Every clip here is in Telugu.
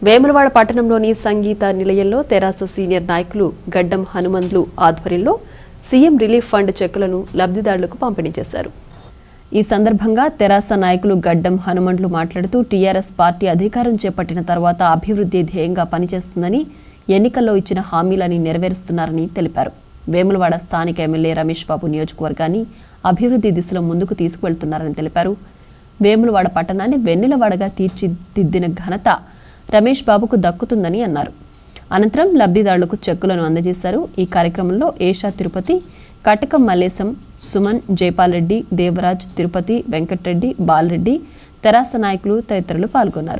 వేములవాడ పట్టణంలోని సంగీత నిలయంలో తెరాస సీనియర్ నాయకులు గడ్డం హనుమంతులు ఆధ్వర్యంలో సీఎం రిలీఫ్ ఫండ్ చెక్కులను లబ్ధిదారులకు పంపిణీ చేశారు ఈ సందర్భంగా తెరాస నాయకులు గడ్డం హనుమంతులు మాట్లాడుతూ టీఆర్ఎస్ పార్టీ అధికారం చేపట్టిన తర్వాత అభివృద్ధి ధ్యేయంగా పనిచేస్తుందని ఎన్నికల్లో ఇచ్చిన హామీలని నెరవేరుస్తున్నారని తెలిపారు వేములవాడ స్థానిక ఎమ్మెల్యే రమేష్ బాబు నియోజకవర్గాన్ని అభివృద్ధి దిశలో ముందుకు తీసుకువెళ్తున్నారని తెలిపారు వేములవాడ పట్టణాన్ని వెన్నెలవాడగా తీర్చిదిద్దిన ఘనత రమేష్ బాబుకు దక్కుతుందని అన్నారు అనంతరం లబ్ధిదారులకు చెక్కులను అందజేశారు ఈ కార్యక్రమంలో ఏషా తిరుపతి కటకం మల్లేశం సుమన్ జైపాల్ రెడ్డి దేవరాజ్ తిరుపతి వెంకట్రెడ్డి బాలరెడ్డి తెరాస నాయకులు తదితరులు పాల్గొన్నారు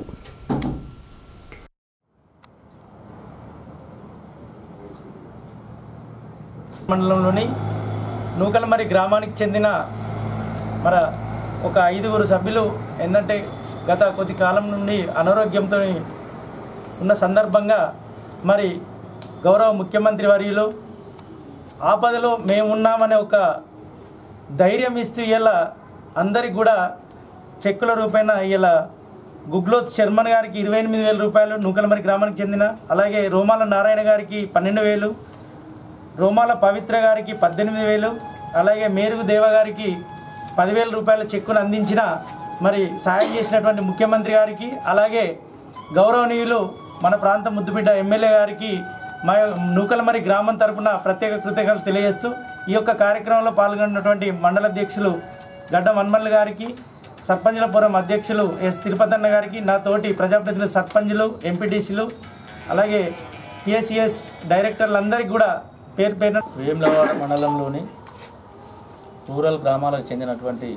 మండలంలోని నూకలమరి గ్రామానికి చెందిన మన ఒక ఐదుగురు సభ్యులు ఏంటంటే గత కొద్ది కాలం నుండి అనారోగ్యంతో ఉన్న సందర్భంగా మరి గౌరవ ముఖ్యమంత్రి వర్యులు ఆపదలో మేమున్నామనే ఒక ధైర్యం ఇస్తూ ఇలా అందరికి కూడా చెక్కుల రూపేణ ఇలా గుగ్లోత్ శర్మన్ గారికి ఇరవై ఎనిమిది వేల రూపాయలు నూకలమరి గ్రామానికి చెందిన అలాగే రోమాల నారాయణ గారికి పన్నెండు వేలు రోమాల పవిత్ర గారికి పద్దెనిమిది వేలు అలాగే మేరుగు దేవ గారికి పదివేల రూపాయల చెక్కును అందించిన మరి సాయం చేసినటువంటి ముఖ్యమంత్రి గారికి అలాగే గౌరవనీయులు మన ప్రాంత ముద్దుబిడ్డ ఎమ్మెల్యే గారికి మా నూకలమరి గ్రామం తరపున ప్రత్యేక కృతజ్ఞతలు తెలియజేస్తూ ఈ యొక్క కార్యక్రమంలో పాల్గొన్నటువంటి మండల అధ్యక్షులు గడ్డ మన్మల్ గారికి సర్పంచులపురం అధ్యక్షులు ఎస్ తిరుపతన్న గారికి నా తోటి ప్రజాప్రతినిధులు సర్పంచులు ఎంపీటీసీలు అలాగే పిఎస్సిఎస్ డైరెక్టర్లందరికీ కూడా పేరు పేరు వేములవాడ మండలంలోని రూరల్ గ్రామాలకు చెందినటువంటి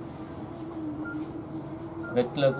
వ్యక్తులకు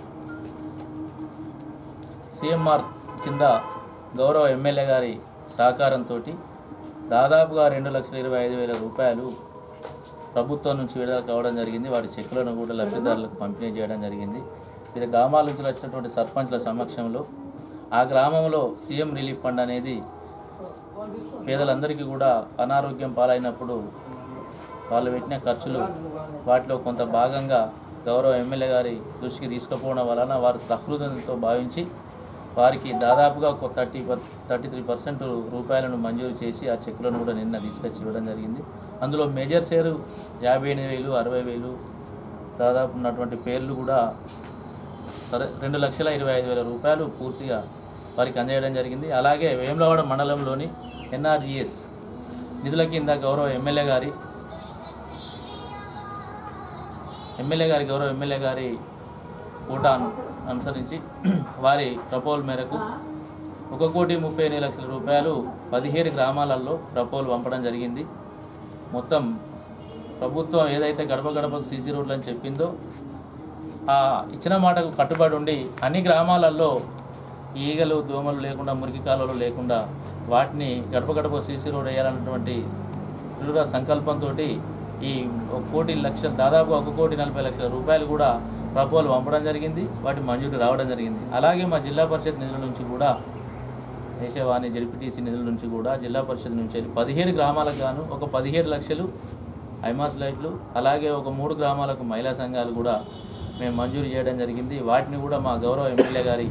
సిఎంఆర్ కింద గౌరవ ఎమ్మెల్యే గారి సహకారంతో దాదాపుగా రెండు లక్షల ఇరవై ఐదు వేల రూపాయలు ప్రభుత్వం నుంచి విడుదల కావడం జరిగింది వాటి చెక్కులను కూడా లబ్ధిదారులకు పంపిణీ చేయడం జరిగింది ఇది గ్రామాల నుంచి వచ్చినటువంటి సర్పంచ్ల సమక్షంలో ఆ గ్రామంలో సీఎం రిలీఫ్ ఫండ్ అనేది పేదలందరికీ కూడా అనారోగ్యం పాలైనప్పుడు వాళ్ళు పెట్టిన ఖర్చులు వాటిలో కొంత భాగంగా గౌరవ ఎమ్మెల్యే గారి దృష్టికి తీసుకుపోవడం వలన వారు సహృదయంతో భావించి వారికి దాదాపుగా ఒక థర్టీ థర్టీ త్రీ పర్సెంట్ రూపాయలను మంజూరు చేసి ఆ చెక్కులను కూడా నిన్న తీసుకొచ్చి ఇవ్వడం జరిగింది అందులో మేజర్ షేరు యాభై ఎనిమిది వేలు అరవై వేలు దాదాపు ఉన్నటువంటి పేర్లు కూడా సరే రెండు లక్షల ఇరవై ఐదు వేల రూపాయలు పూర్తిగా వారికి అందజేయడం జరిగింది అలాగే వేములవాడ మండలంలోని ఎన్ఆర్జిఎస్ నిధుల కింద గౌరవ ఎమ్మెల్యే గారి ఎమ్మెల్యే గారి గౌరవ ఎమ్మెల్యే గారి కోటా అనుసరించి వారి ప్రపోజల్ మేరకు ఒక కోటి ముప్పై ఎనిమిది లక్షల రూపాయలు పదిహేడు గ్రామాలలో ప్రపోజల్ పంపడం జరిగింది మొత్తం ప్రభుత్వం ఏదైతే గడప గడపకు సీసీ రోడ్లు అని చెప్పిందో ఆ ఇచ్చిన మాటకు కట్టుబడి ఉండి అన్ని గ్రామాలలో ఈగలు దోమలు లేకుండా మురికి కాలువలు లేకుండా వాటిని గడప గడప సీసీ రోడ్ వేయాలన్నటువంటి దృఢ సంకల్పంతో ఈ ఒక కోటి లక్షల దాదాపు ఒక కోటి నలభై లక్షల రూపాయలు కూడా ప్రపోజల్ పంపడం జరిగింది వాటి మంజూరు రావడం జరిగింది అలాగే మా జిల్లా పరిషత్ నిధుల నుంచి కూడా దేశవాణి జడ్పీటీసీ నిధుల నుంచి కూడా జిల్లా పరిషత్ నుంచి పదిహేడు గ్రామాలకు గాను ఒక పదిహేడు లక్షలు ఐమాస్ లైట్లు అలాగే ఒక మూడు గ్రామాలకు మహిళా సంఘాలు కూడా మేము మంజూరు చేయడం జరిగింది వాటిని కూడా మా గౌరవ ఎమ్మెల్యే గారి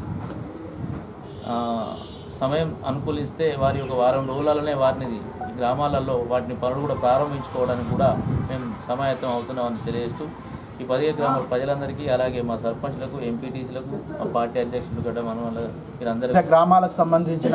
ఆ, సమయం అనుకూలిస్తే వారి ఒక వారం రోజులలోనే వారిని ఈ గ్రామాలలో వాటిని పనులు కూడా ప్రారంభించుకోవడానికి కూడా మేము సమాయత్తం అవుతున్నామని తెలియజేస్తూ ఈ పదిహేను గ్రామాల ప్రజలందరికీ అలాగే మా సర్పంచ్లకు ఎంపీటీసీలకు మా పార్టీ అధ్యక్షులు గడ్డ మనవల్ల వీరందరూ వివిధ గ్రామాలకు సంబంధించిన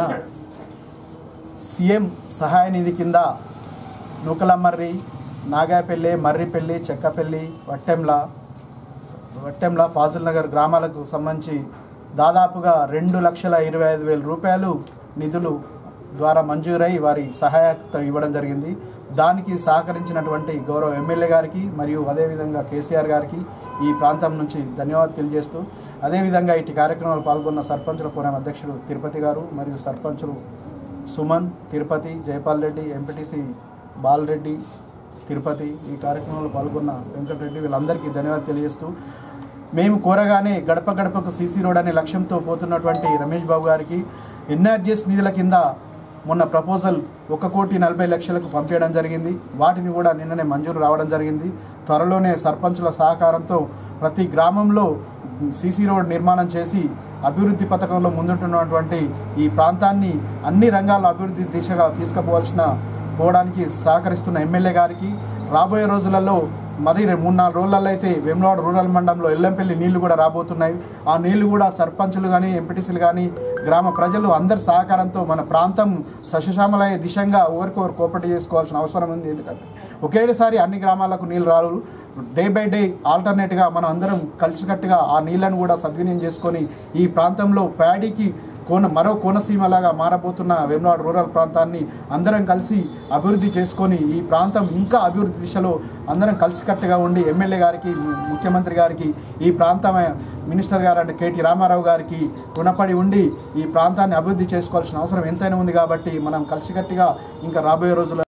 సీఎం సహాయ నిధి కింద నూకలమర్రి నాగాయపల్లి మర్రిపల్లి చెక్కపల్లి వట్టెంల వట్టెంల ఫాజుల్ నగర్ గ్రామాలకు సంబంధించి దాదాపుగా రెండు లక్షల ఇరవై ఐదు వేల రూపాయలు నిధులు ద్వారా మంజూరై వారి సహాయత ఇవ్వడం జరిగింది దానికి సహకరించినటువంటి గౌరవ ఎమ్మెల్యే గారికి మరియు అదేవిధంగా కేసీఆర్ గారికి ఈ ప్రాంతం నుంచి ధన్యవాదాలు తెలియజేస్తూ అదేవిధంగా ఇటు కార్యక్రమంలో పాల్గొన్న సర్పంచుల ఫోరం అధ్యక్షుడు తిరుపతి గారు మరియు సర్పంచులు సుమన్ తిరుపతి జయపాల్ రెడ్డి ఎంపీటీసీ బాలరెడ్డి తిరుపతి ఈ కార్యక్రమంలో పాల్గొన్న వెంకటరెడ్డి వీళ్ళందరికీ ధన్యవాదాలు తెలియజేస్తూ మేము కోరగానే గడప గడపకు సీసీ రోడ్ అనే లక్ష్యంతో పోతున్నటువంటి రమేష్ బాబు గారికి ఎన్ఆర్జిఎస్ నిధుల కింద మొన్న ప్రపోజల్ ఒక కోటి నలభై లక్షలకు పంపించడం జరిగింది వాటిని కూడా నిన్ననే మంజూరు రావడం జరిగింది త్వరలోనే సర్పంచుల సహకారంతో ప్రతి గ్రామంలో సీసీ రోడ్ నిర్మాణం చేసి అభివృద్ధి పథకంలో ముందుంటున్నటువంటి ఈ ప్రాంతాన్ని అన్ని రంగాల్లో అభివృద్ధి దిశగా తీసుకుపోవాల్సిన పోవడానికి సహకరిస్తున్న ఎమ్మెల్యే గారికి రాబోయే రోజులలో మరి రే- మూడు నాలుగు రోజులలో అయితే వేములవాడ రూరల్ మండలంలో ఎల్లంపల్లి నీళ్లు కూడా రాబోతున్నాయి ఆ నీళ్లు కూడా సర్పంచులు కానీ ఎంపీటీసీలు కానీ గ్రామ ప్రజలు అందరి సహకారంతో మన ప్రాంతం సస్యశ్యామలయ్యే దిశగా ఒకరికొకరు కోపరేట్ చేసుకోవాల్సిన అవసరం ఉంది ఎందుకంటే ఒకేసారి అన్ని గ్రామాలకు నీళ్ళు రారు డే బై డే ఆల్టర్నేట్గా మనం అందరం కలిసికట్టుగా ఆ నీళ్లను కూడా సద్వినియోగం చేసుకొని ఈ ప్రాంతంలో ప్యాడీకి కోన మరో కోనసీమలాగా మారబోతున్న వేములవాడ రూరల్ ప్రాంతాన్ని అందరం కలిసి అభివృద్ధి చేసుకొని ఈ ప్రాంతం ఇంకా అభివృద్ధి దిశలో అందరం కలిసికట్టుగా ఉండి ఎమ్మెల్యే గారికి ముఖ్యమంత్రి గారికి ఈ ప్రాంత మినిస్టర్ గారు అంటే కేటీ రామారావు గారికి రుణపడి ఉండి ఈ ప్రాంతాన్ని అభివృద్ధి చేసుకోవాల్సిన అవసరం ఎంతైనా ఉంది కాబట్టి మనం కలిసికట్టుగా ఇంకా రాబోయే రోజుల్లో